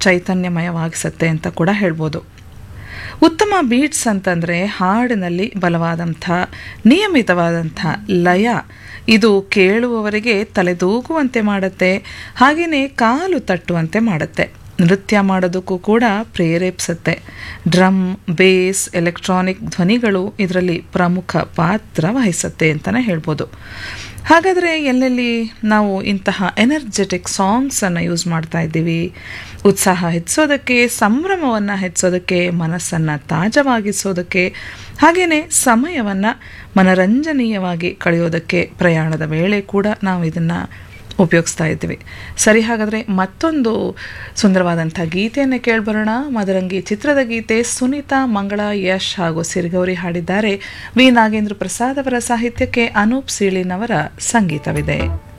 ಚೈತನ್ಯಮಯವಾಗಿಸುತ್ತೆ ಅಂತ ಕೂಡ ಹೇಳ್ಬೋದು ಉತ್ತಮ ಬೀಟ್ಸ್ ಅಂತಂದರೆ ಹಾಡಿನಲ್ಲಿ ಬಲವಾದಂಥ ನಿಯಮಿತವಾದಂಥ ಲಯ ಇದು ಕೇಳುವವರಿಗೆ ತಲೆದೂಗುವಂತೆ ಮಾಡುತ್ತೆ ಹಾಗೆಯೇ ಕಾಲು ತಟ್ಟುವಂತೆ ಮಾಡುತ್ತೆ ನೃತ್ಯ ಮಾಡೋದಕ್ಕೂ ಕೂಡ ಪ್ರೇರೇಪಿಸುತ್ತೆ ಡ್ರಮ್ ಬೇಸ್ ಎಲೆಕ್ಟ್ರಾನಿಕ್ ಧ್ವನಿಗಳು ಇದರಲ್ಲಿ ಪ್ರಮುಖ ಪಾತ್ರ ವಹಿಸುತ್ತೆ ಅಂತಲೇ ಹೇಳ್ಬೋದು ಹಾಗಾದರೆ ಎಲ್ಲೆಲ್ಲಿ ನಾವು ಇಂತಹ ಎನರ್ಜೆಟಿಕ್ ಸಾಂಗ್ಸನ್ನು ಯೂಸ್ ಮಾಡ್ತಾ ಇದ್ದೀವಿ ಉತ್ಸಾಹ ಹೆಚ್ಚೋದಕ್ಕೆ ಸಂಭ್ರಮವನ್ನು ಹೆಚ್ಚೋದಕ್ಕೆ ಮನಸ್ಸನ್ನು ತಾಜವಾಗಿಸೋದಕ್ಕೆ ಹಾಗೆಯೇ ಸಮಯವನ್ನು ಮನರಂಜನೀಯವಾಗಿ ಕಳೆಯೋದಕ್ಕೆ ಪ್ರಯಾಣದ ವೇಳೆ ಕೂಡ ನಾವು ಇದನ್ನು ಉಪಯೋಗಿಸ್ತಾ ಇದ್ದೀವಿ ಸರಿ ಹಾಗಾದರೆ ಮತ್ತೊಂದು ಸುಂದರವಾದಂಥ ಗೀತೆಯನ್ನು ಕೇಳ್ಬರೋಣ ಮದರಂಗಿ ಚಿತ್ರದ ಗೀತೆ ಸುನೀತಾ ಮಂಗಳ ಯಶ್ ಹಾಗೂ ಸಿರಿಗೌರಿ ಹಾಡಿದ್ದಾರೆ ವಿ ನಾಗೇಂದ್ರ ಪ್ರಸಾದ್ ಅವರ ಸಾಹಿತ್ಯಕ್ಕೆ ಅನೂಪ್ ಸೀಳಿನವರ ಸಂಗೀತವಿದೆ